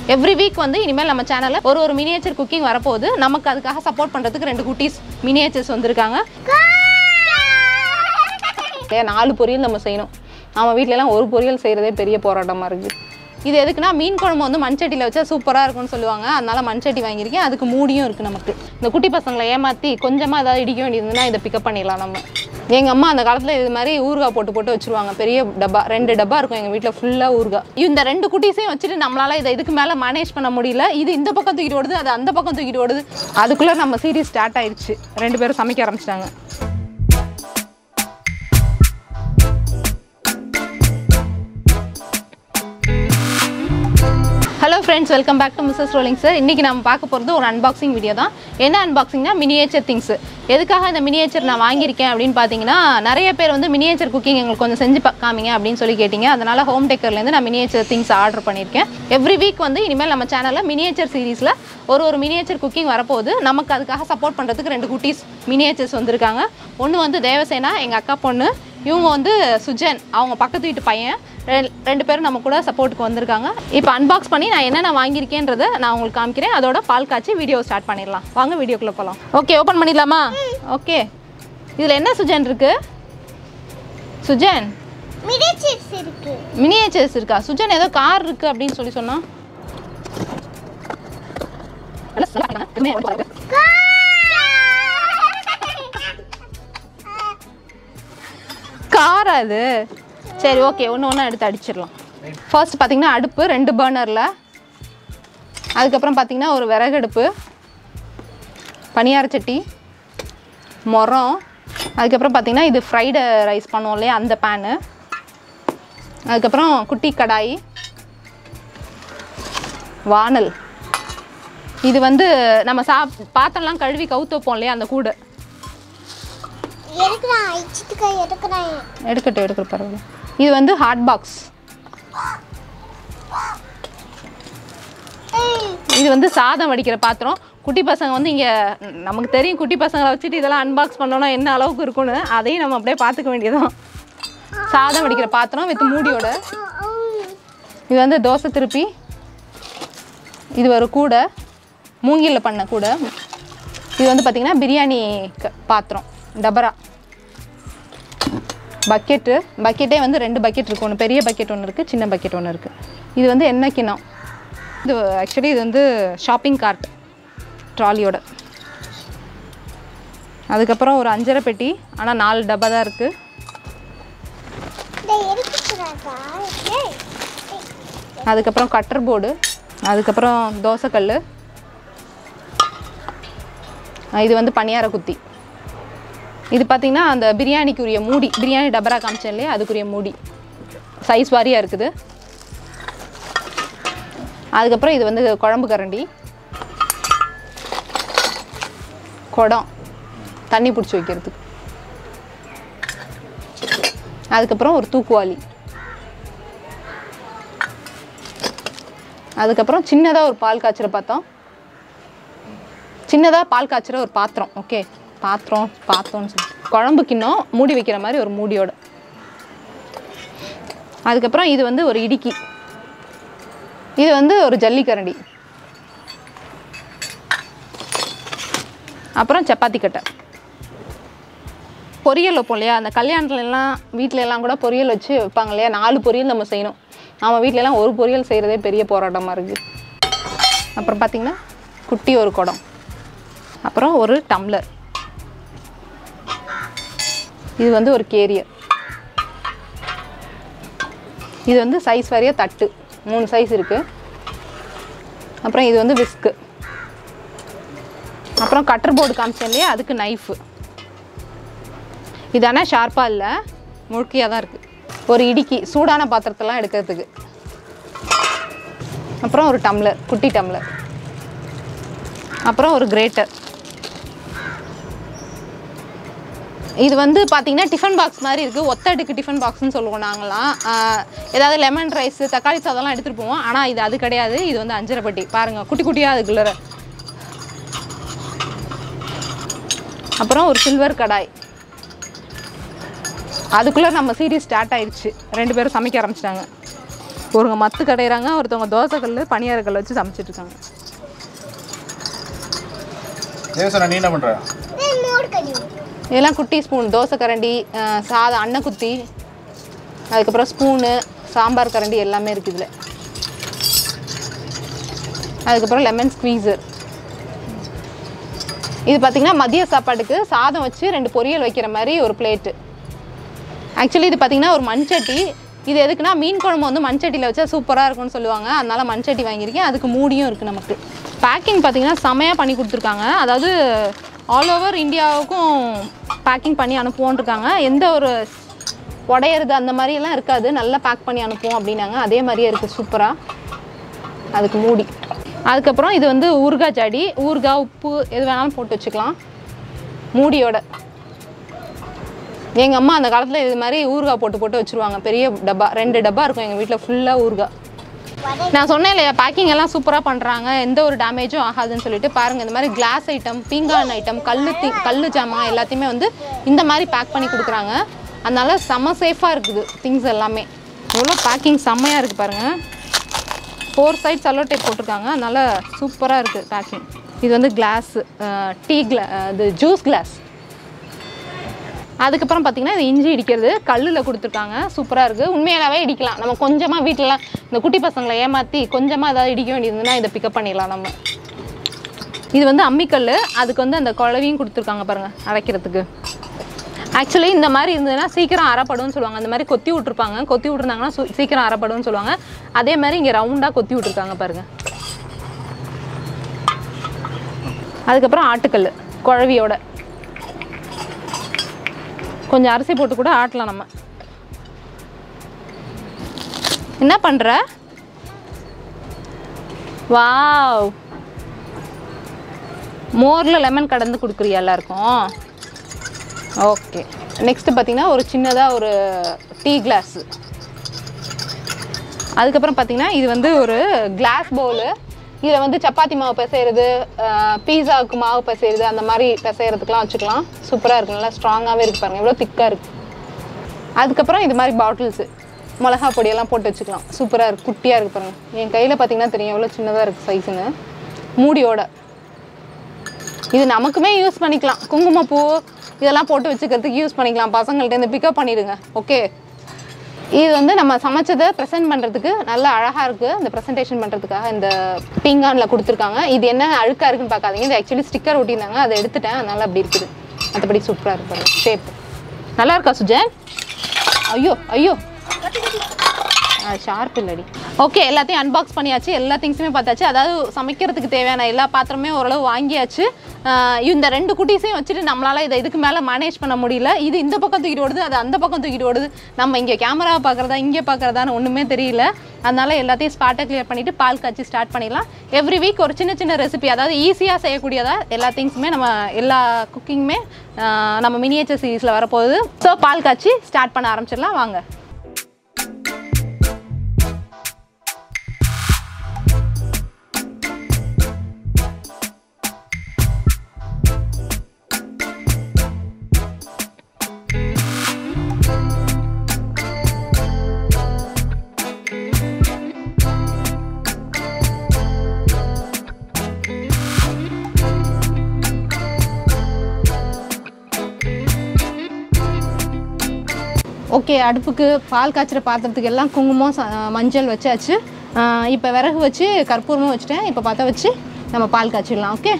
every week வந்து இனிமேல் நம்ம சேனலில் ஒரு ஒரு மினியேச்சர் குக்கிங் வரப்போகுது நமக்கு அதுக்காக சப்போர்ட் பண்ணுறதுக்கு ரெண்டு குட்டீஸ் மினியேச்சர்ஸ் வந்திருக்காங்க இல்லையா நாலு பொரியல் நம்ம செய்யணும் நம்ம வீட்ல எல்லாம் ஒரு பொரியல் செய்கிறதே பெரிய போராட்டமாக இருக்குது இது எதுக்குன்னா மீன் குழம்பு வந்து மண்சட்டியில் வச்சா சூப்பராக இருக்கும்னு சொல்லுவாங்க அதனால மண்சட்டி வாங்கியிருக்கேன் அதுக்கு மூடியும் இருக்குது நமக்கு இந்த குட்டி பசங்களை ஏமாற்றி கொஞ்சமாக ஏதாவது இடிக்க வேண்டியதுன்னா இதை பிக்கப் பண்ணிடலாம் நம்ம எங்கள் அம்மா அந்த காலத்தில் இது மாதிரி ஊறுகாய் போட்டு போட்டு வச்சுருவாங்க பெரிய டப்பா ரெண்டு டப்பா இருக்கும் எங்கள் வீட்டில் ஃபுல்லாக ஊறுகாய் இந்த ரெண்டு குட்டீஸையும் வச்சுட்டு நம்மளால இதை இதுக்கு மேலே மேனேஜ் பண்ண முடியல இது இந்த பக்கம் தூக்கிட்டு ஓடுது அது அந்த பக்கம் தூக்கிட்டு ஓடுது அதுக்குள்ளே நம்ம சீரீஸ் ஸ்டார்ட் ஆயிடுச்சு ரெண்டு பேரும் சமைக்க ஆரம்பிச்சிட்டாங்க hello friends welcome back to Mrs rolling sir இன்றைக்கி நம்ம பார்க்க போகிறது ஒரு அன்பாக்சிங் வீடியோ தான் என்ன அன்பாக்சிங்னா மினியேச்சர் திங்ஸ் எதுக்காக இந்த மினியேச்சர் நான் வாங்கியிருக்கேன் அப்படின்னு பார்த்தீங்கன்னா நிறைய பேர் வந்து மினியேச்சர் குக்கிங் எங்களுக்கு கொஞ்சம் செஞ்சு பா- காமிங்க அப்படின்னு சொல்லி கேட்டிங்க அதனால் ஹோம் டெக்கர்லேருந்து நான் மினியேச்சர் திங்ஸ் ஆர்டர் பண்ணியிருக்கேன் எவ்ரி வீக் வந்து இனிமேல் நம்ம சேனலில் மினியேச்சர் சீரீஸில் ஒரு ஒரு மினியேச்சர் குக்கிங் வரப்போகுது நமக்கு அதுக்காக சப்போர்ட் பண்ணுறதுக்கு ரெண்டு குட்டீஸ் மினியேச்சர்ஸ் வந்திருக்காங்க ஒன்று வந்து தேவசேனா எங்கள் அக்கா பொண்ணு இவங்க வந்து சுஜன் அவங்க பக்கத்து வீட்டு பையன் ரெ- ரெண்டு பேரும் நம்ம கூட சப்போர்ட்டுக்கு வந்திருக்காங்க இப்போ அன்பாக்ஸ் பண்ணி நான் என்னென்ன வாங்கியிருக்கேன்றதை நான் உங்களுக்கு காமிக்கிறேன் அதோட பால் காய்ச்சி வீடியோ ஸ்டார்ட் பண்ணிடலாம் வாங்க வீடியோக்குள்ளே போகலாம் ஓகே ஓப்பன் பண்ணிடலாமா ஓகே இதில் என்ன சுஜன் இருக்கு சுஜன் மினிச்சர்ஸ் இருக்கு மினியேச்சர்ஸ் இருக்கா சுஜன் ஏதோ கார் இருக்கு அப்படின்னு சொல்லி சொன்னா கார் அது சரி ஓகே ஒன்று ஒன்று எடுத்து அடிச்சிடலாம் ஃபர்ஸ்ட் பார்த்தீங்கன்னா அடுப்பு ரெண்டு பர்னரில் அதுக்கப்புறம் பார்த்தீங்கன்னா ஒரு விறகடுப்பு பனியார சட்டி முறம் அதுக்கப்புறம் பார்த்தீங்கன்னா இது ஃப்ரைடு ரைஸ் பண்ணுவோம் இல்லையா அந்த பேனு அதுக்கப்புறம் குட்டி கடாய் வானல் இது வந்து நம்ம சாப் பாத்திரம்லாம் கழுவி கவுத்து வைப்போம் இல்லையா அந்த கூடை எடுக்கிறேன் இச்சித்துக்கா எடுக்கிறேன் எடுக்கட்டும் எடுக்கட்டும் பரவாயில்ல இது வந்து ஹாட் பாக்ஸ் இது வந்து சாதம் வடிக்கிற பாத்திரம் குட்டி பசங்க வந்து இங்கே நமக்கு தெரியும் குட்டி பசங்களை வச்சுட்டு இதெல்லாம் அன்பாக்ஸ் பண்ணோன்னா என்ன அளவுக்கு இருக்கும்னு அதையும் நம்ம அப்படியே பார்த்துக்க வேண்டியதுதான் சாதம் வடிக்கிற பாத்திரம் வித் மூடியோட இது வந்து தோசை திருப்பி இது ஒரு கூடை மூங்கிலில் பண்ண கூடை இது வந்து பார்த்திங்கன்னா பிரியாணி க- பாத்திரம் டபரா பக்கெட்டு பக்கெட்டே வந்து ரெண்டு பக்கெட் இருக்குது ஒன்று பெரிய பக்கெட் ஒன்று இருக்குது சின்ன பக்கெட் ஒன்று இருக்குது இது வந்து எண்ணெய் கிண்ணம் இது ஆக்சுவலி இது வந்து ஷாப்பிங் கார்ட் ட்ராலியோட அதுக்கப்புறம் ஒரு அஞ்சரை பெட்டி ஆனால் நாலு டப்பா தான் இருக்குது இதை எடுத்துக்கிறாக்கா ஏய் அதுக்கப்புறம் கட்டர் போர்டு அதுக்கப்புறம் தோசைக்கல் இது வந்து பணியார குத்தி இது பார்த்திங்கன்னா அந்த பிரியாணிக்குரிய மூடி பிரியாணி டபரா காமிச்சேன் இல்லையா அதுக்குரிய மூடி சைஸ் வாரியாக இருக்குது அதுக்கப்புறம் இது வந்து குழம்பு கரண்டி குடம் தண்ணி பிடிச்சி வைக்கிறதுக்கு அதுக்கப்புறம் ஒரு தூக்குவாளி அதுக்கப்புறம் சின்னதாக ஒரு பால் காய்ச்சற பார்த்தோம் சின்னதாக பால் காய்ச்சற ஒரு பாத்திரம் ஓகே பாத்திரம் பாத்திரம்னு சொல்லி குழம்பு கிண்ணம் மூடி வைக்கிற மாதிரி ஒரு மூடியோட அதுக்கப்புறம் இது வந்து ஒரு இடுக்கி இது வந்து ஒரு ஜல்லிக்கரண்டி அப்புறம் சப்பாத்தி கட்டை பொரியல் வைப்போம் இல்லையா அந்த கல்யாணத்துல எல்லாம் வீட்ல எல்லாம் கூட பொரியல் வச்சு வைப்பாங்க இல்லையா நாலு பொரியல் நம்ம செய்யணும் நம்ம வீட்ல எல்லாம் ஒரு பொரியல் செய்கிறதே பெரிய போராட்டமாக இருக்குது அப்புறம் பார்த்திங்கன்னா குட்டி ஒரு குடம் அப்புறம் ஒரு டம்ளர் இது வந்து ஒரு கேரியர் இது வந்து சைஸ் வாரியாக தட்டு மூணு சைஸ் இருக்குது அப்புறம் இது வந்து விஸ்க்கு அப்புறம் கட்டர் போர்டு காமிச்சேன் இல்லையா அதுக்கு நைஃபு இது ஆனால் ஷார்ப்பாக இல்லை முழுக்கையாக தான் இருக்குது ஒரு இடுக்கி சூடான பாத்திரத்தெல்லாம் எடுக்கிறதுக்கு அப்புறம் ஒரு டம்ளர் குட்டி டம்ளர் அப்புறம் ஒரு கிரேட்டர் இது வந்து பார்த்தீங்கன்னா டிஃபன் பாக்ஸ் மாதிரி இருக்குது ஒத்தடுக்கு டிஃபன் பாக்ஸ்னு சொல்லுவோம் நாங்களாம் ஆஹ் ஏதாவது லெமன் ரைஸ் தக்காளி சாதம்லாம் எடுத்துகிட்டு போவோம் ஆனால் இது அது கிடையாது இது வந்து அஞ்சரை பெட்டி பாருங்கள் குட்டி குட்டியாக அதுக்குள்ளே அப்புறம் ஒரு சில்வர் கடாய் அதுக்குள்ளே நம்ம சீரீஸ் ஸ்டார்ட் ஆயிடுச்சு ரெண்டு பேரும் சமைக்க ஆரம்பிச்சிட்டாங்க ஒருவங்க மத்து கடையிறாங்க ஒருத்தவங்க தோசைக்கல் பணியாரக்கல் வச்சு சமைச்சிட்டு இருக்காங்க தேவசனா நீ என்ன பண்ற இது மோர் கறி இதெல்லாம் குட்டி ஸ்பூன் தோசை கரண்டி அஹ், சாதம் அன்ன குத்தி அதுக்கப்புறம் ஸ்பூனு சாம்பார் கரண்டி எல்லாமே இருக்குது இதில் அதுக்கப்புறம் லெமன் ஸ்க்வீசர் இது பார்த்திங்கன்னா மதிய சாப்பாட்டுக்கு சாதம் வச்சு ரெண்டு பொரியல் வைக்கிற மாதிரி ஒரு பிளேட்டு ஆக்சுவலி இது பார்த்திங்கன்னா ஒரு மண்சட்டி இது எதுக்குன்னா மீன் குழம்பு வந்து மண்சட்டியில் வச்சா சூப்பராக இருக்கும்னு சொல்லுவாங்க அதனால மண்சட்டி வாங்கியிருக்கேன் அதுக்கு மூடியும் இருக்குது நமக்கு பேக்கிங் பார்த்திங்கன்னா செமையாக பண்ணி கொடுத்துருக்காங்க அதாவது ஆல் ஓவர் இந்தியாவுக்கும் பேக்கிங் பண்ணி அனுப்புவோன்னு இருக்காங்க எந்த ஒரு உடையிறது அந்த மாதிரியெல்லாம் இருக்காது நல்லா பேக் பண்ணி அனுப்புவோம் அப்படின்னாங்க அதே மாதிரியே இருக்குது சூப்பராக அதுக்கு மூடி அதுக்கப்புறம் இது வந்து ஊறுகாய் ஜாடி ஊறுகாய் உப்பு எது வேணாலும் போட்டு வச்சுக்கலாம் மூடியோட எங்கள் அம்மா அந்த காலத்தில் இது மாதிரி ஊறுகாய் போட்டு போட்டு வச்சுருவாங்க பெரிய டப்பா ரெண்டு டப்பா இருக்கும் எங்கள் வீட்டில் ஃபுல்லாக ஊறுகாய் நான் சொன்னேன் இல்லையா பேக்கிங் எல்லாம் சூப்பராக பண்ணுறாங்க எந்த ஒரு டேமேஜும் ஆகாதுன்னு சொல்லிட்டு பாருங்கள் இந்த மாதிரி கிளாஸ் ஐட்டம் பீங்கான் ஐட்டம் கல் தி கல் ஜாமான் எல்லாத்தையுமே வந்து இந்த மாதிரி பேக் பண்ணி கொடுக்குறாங்க அதனால செம்ம சேஃபாக இருக்குது திங்ஸ் எல்லாமே இவ்வளோ பேக்கிங் செம்மையாக இருக்குது பாருங்கள் ஃபோர் சைட் சல்லோ டேப் போட்டிருக்காங்க அதனால சூப்பராக இருக்குது பேக்கிங் இது வந்து கிளாஸ் டீ கிளா இது ஜூஸ் கிளாஸ் அதுக்கப்புறம் பார்த்தீங்கன்னா இது இஞ்சி இடிக்கிறது கல்லில் கொடுத்துருக்காங்க சூப்பராக இருக்குது உண்மையாகவே இடிக்கலாம் நம்ம கொஞ்சமாக வீட்டிலலாம் இந்த குட்டி பசங்களை ஏமாற்றி கொஞ்சமாக ஏதாவது இடிக்க வேண்டியதுன்னா இதை பிக்கப் பண்ணிடலாம் நம்ம இது வந்து அம்மிக்கல் அதுக்கு வந்து அந்த குழவையும் கொடுத்துருக்காங்க பாருங்கள் அரைக்கிறதுக்கு ஆக்சுவலி இந்த மாதிரி இருந்ததுன்னா சீக்கிரம் அரைப்படும்னு சொல்லுவாங்க அந்த மாதிரி கொத்தி விட்ருப்பாங்க கொத்தி விட்ருந்தாங்கன்னா சு- சீக்கிரம் அரைப்படும்னு சொல்லுவாங்க அதே மாதிரி இங்கே ரவுண்டாக கொத்தி விட்ருக்காங்க பாருங்கள் அதுக்கப்புறம் ஆட்டுக்கல் குழவியோட கொஞ்சம் அரிசி போட்டு கூட ஆட்டலாம் நம்ம என்ன பண்ணுற வாவ் மோரில் லெமன் கடந்து கொடுக்குறியா எல்லாருக்கும் ஓகே நெக்ஸ்ட் பார்த்தீங்கன்னா ஒரு சின்னதாக ஒரு டீ கிளாஸ் அதுக்கப்புறம் பார்த்தீங்கன்னா இது வந்து ஒரு கிளாஸ் பவுலு இதில் வந்து சப்பாத்தி மாவு பிசைறது பீஸாவுக்கு மாவு பிசைறது அந்த மாதிரி பிசைறதுக்குலாம் வச்சுக்கலாம் சூப்பராக இருக்கு நல்லா ஸ்ட்ராங்காகவே இருக்கு பாருங்க எவ்வளோ திக்காக இருக்கு அதுக்கப்புறம் இது மாதிரி பாட்டில்ஸு மிளகா பொடியெல்லாம் போட்டு வச்சுக்கலாம் சூப்பராக இருக்குது குட்டியாக இருக்குது பாருங்க என் கையில் பார்த்தீங்கன்னா தெரியும் எவ்வளோ சின்னதாக இருக்குது சைஸுன்னு மூடியோட இது நமக்குமே யூஸ் பண்ணிக்கலாம் குங்குமப்பூ இதெல்லாம் போட்டு வச்சுக்கிறதுக்கு யூஸ் பண்ணிக்கலாம் பசங்கள்ட்ட இருந்து பிக்கப் பண்ணிடுங்க ஓகே இது வந்து நம்ம சமைச்சதை ப்ரெசென்ட் பண்ணுறதுக்கு நல்ல அழகாக இருக்குது இந்த ப்ரெசன்டேஷன் பண்ணுறதுக்காக இந்த பீங்கானில் கொடுத்துருக்காங்க இது என்ன அழுக்காக இருக்குன்னு பார்க்காதீங்க இது ஆக்சுவலி ஸ்டிக்கர் ஒட்டியிருந்தாங்க அதை எடுத்துட்டேன் அதனால அப்படி இருக்குது மற்றபடி சூப்பராக இருக்கு ஷேப் நல்லா இருக்கா சுஜன் ஐயோ ஐயோ ஷார்ப் இல்லடி ஓகே எல்லாத்தையும் அன்பாக்ஸ் பண்ணியாச்சு எல்லா திங்ஸுமே பார்த்தாச்சு அதாவது சமைக்கிறதுக்கு தேவையான எல்லா பாத்திரமே ஓரளவு வாங்கியாச்சு ஆஹ் இந்த ரெண்டு குட்டீஸையும் வச்சுட்டு நம்மளால இதை இதுக்கு மேலே மேனேஜ் பண்ண முடியல இது இந்த பக்கம் தூக்கிட்டு ஓடுது அது அந்த பக்கம் தூக்கிட்டு ஓடுது நம்ம இங்கே கேமராவை பார்க்குறதா இங்கே பார்க்குறதான்னு ஒன்றுமே தெரியல அதனால எல்லாத்தையும் ஸ்பாட்டை கிளியர் பண்ணிட்டு பால் காய்ச்சி ஸ்டார்ட் பண்ணிடலாம் எவ்ரி வீக் ஒரு சின்ன சின்ன ரெசிபி அதாவது ஈஸியாக செய்யக்கூடியதா எல்லா திங்ஸுமே நம்ம எல்லா குக்கிங்குமே நம்ம மினியேச்சர் சீரீஸில் வரப்போகுது ஸோ பால் காய்ச்சி ஸ்டார்ட் பண்ண ஆரம்பிச்சிடலாம் வாங்க ஓகே அடுப்புக்கு பால் காய்ச்சுற பாத்திரத்துக்கு எல்லாம் குங்குமம் ச- மஞ்சள் வச்சாச்சு இப்போ விறகு வச்சு கற்பூரமும் வச்சுட்டேன் இப்போ பற்ற வச்சு நம்ம பால் காய்ச்சிடலாம் ஓகே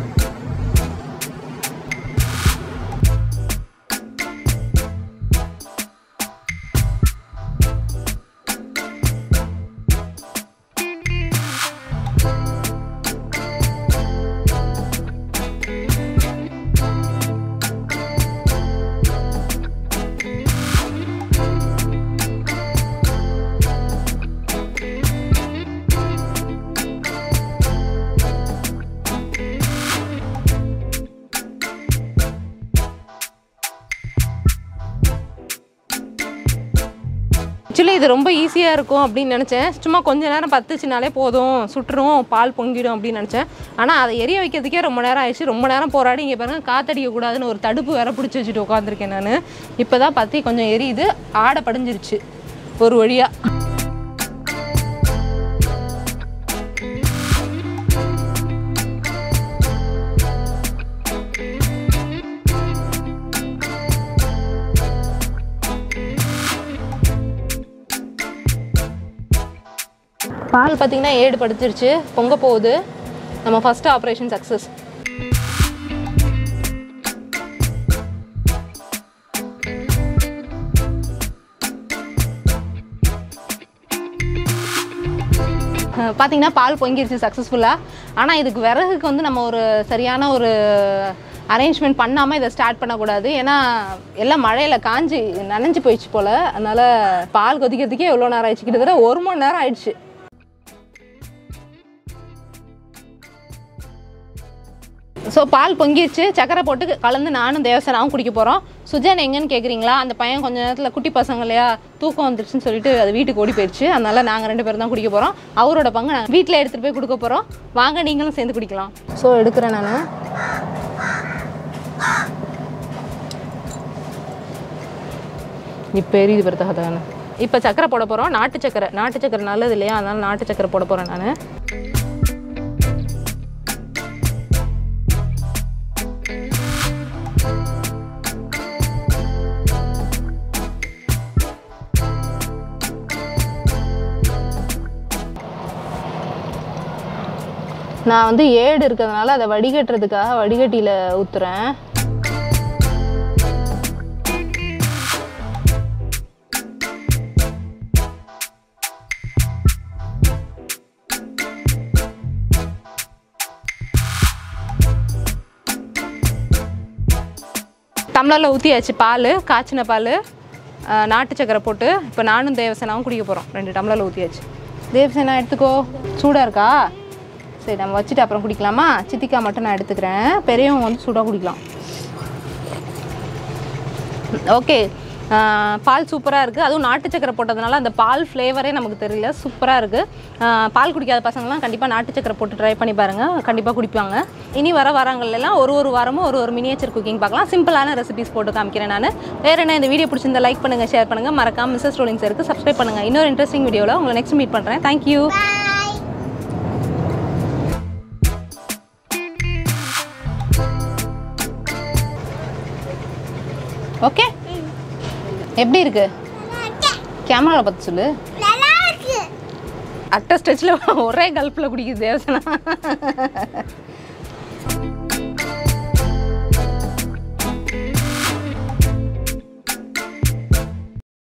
ஆக்சுவலி இது ரொம்ப ஈஸியாக இருக்கும் அப்படின்னு நினச்சேன் சும்மா கொஞ்ச நேரம் பத்துச்சுனாலே போதும் சுட்டுரும் பால் பொங்கிடும் அப்படின்னு நினச்சேன் ஆனால் அதை எரிய வைக்கிறதுக்கே ரொம்ப நேரம் ஆயிடுச்சு ரொம்ப நேரம் போராடி இங்கே பாருங்க காத்தடிக்க கூடாதுன்னு ஒரு தடுப்பு வேற பிடிச்சி வச்சுட்டு உட்காந்துருக்கேன் நான் இப்போ தான் பற்றி கொஞ்சம் எரியுது ஆடை படிஞ்சிருச்சு ஒரு வழியாக பால் பார்த்தீங்கன்னா ஏடு படிச்சிருச்சு பொங்க போகுது நம்ம ஃபர்ஸ்ட் ஆப்ரேஷன் சக்ஸஸ் பார்த்தீங்கன்னா பால் பொங்கிருச்சு சக்ஸஸ்ஃபுல்லாக ஆனால் இதுக்கு விறகுக்கு வந்து நம்ம ஒரு சரியான ஒரு அரேஞ்ச்மெண்ட் பண்ணாமல் இதை ஸ்டார்ட் பண்ணக்கூடாது ஏன்னா எல்லாம் மழையில் காஞ்சி நனைஞ்சு போயிடுச்சு போல் அதனால் பால் கொதிக்கிறதுக்கே எவ்வளோ நேரம் ஆயிடுச்சு கிட்டத்தட்ட ஒரு மணி நேரம் ஆயிடுச்சு ஸோ பால் பொங்கிருச்சு சக்கரை போட்டு கலந்து நானும் தேவசனாவும் குடிக்க போகிறோம் சுஜன் எங்கன்னு கேட்குறீங்களா அந்த பையன் கொஞ்ச நேரத்தில் குட்டி பசங்க இல்லையா தூக்கம் வந்துருச்சுன்னு சொல்லிட்டு அது வீட்டுக்கு ஓடி போயிடுச்சு அதனால நாங்கள் ரெண்டு பேரும் தான் குடிக்க போகிறோம் அவரோட பங்கு நாங்கள் வீட்டில் எடுத்துகிட்டு போய் கொடுக்க போகிறோம் வாங்க நீங்களும் சேர்ந்து குடிக்கலாம் ஸோ எடுக்கிறேன் நான் இப்போ எரியுது பிறத்தகத்தான இப்போ சக்கரை போட போகிறோம் நாட்டு சக்கரை நாட்டு சக்கரை நல்லது இல்லையா அதனால நாட்டு சக்கரை போட போகிறேன் நான் நான் வந்து ஏடு இருக்கிறதுனால அதை வடிகட்டுறதுக்காக வடிகட்டியில் ஊற்றுறேன் டம்ளரில் ஊற்றியாச்சு பால் காய்ச்சின பால் நாட்டு சக்கரை போட்டு இப்போ நானும் தேவசேனாவும் குடிக்க போகிறோம் ரெண்டு டம்ளரில் ஊற்றியாச்சு தேவசேனா எடுத்துக்கோ சூடாக இருக்கா சரி நம்ம வச்சுட்டு அப்புறம் குடிக்கலாமா சித்திக்கா மட்டும் நான் எடுத்துக்கிறேன் பெரியவங்க வந்து சூடாக குடிக்கலாம் ஓகே பால் சூப்பராக இருக்குது அதுவும் நாட்டு சக்கரை போட்டதுனால அந்த பால் ஃப்ளேவரே நமக்கு தெரியல சூப்பராக இருக்குது பால் குடிக்காத பசங்களாம் கண்டிப்பாக நாட்டு சக்கரை போட்டு ட்ரை பண்ணி பாருங்கள் கண்டிப்பாக குடிப்பாங்க இனி வர வாரங்கள்ல எல்லாம் ஒரு ஒரு வாரமும் ஒரு ஒரு மினியேச்சர் குக்கிங் பார்க்கலாம் சிம்பிளான ரெசிபிஸ் போட்டு காமிக்கிறேன் நான் வேறு என்ன இந்த வீடியோ பிடிச்சிருந்தா லைக் பண்ணுங்கள் ஷேர் பண்ணுங்கள் மறக்காம மிஸ்ஸஸ் ரோலிங்ஸ் இருக்குது சப்ஸ்கிரைப் பண்ணுங்கள் இன்னொரு இன்ட்ரெஸ்டிங் வீடியோவில் உங்களை நெக்ஸ்ட் மீட் பண்ணுறேன் தேங்க்யூ பாய் ஓகே எப்படி இருக்கு கேமராவில் பார்த்து சொல்லு நல்லா இருக்கு அட்ட ஸ்டெச்சில் ஒரே கல்ப்பில் குடிக்குது தேவசனா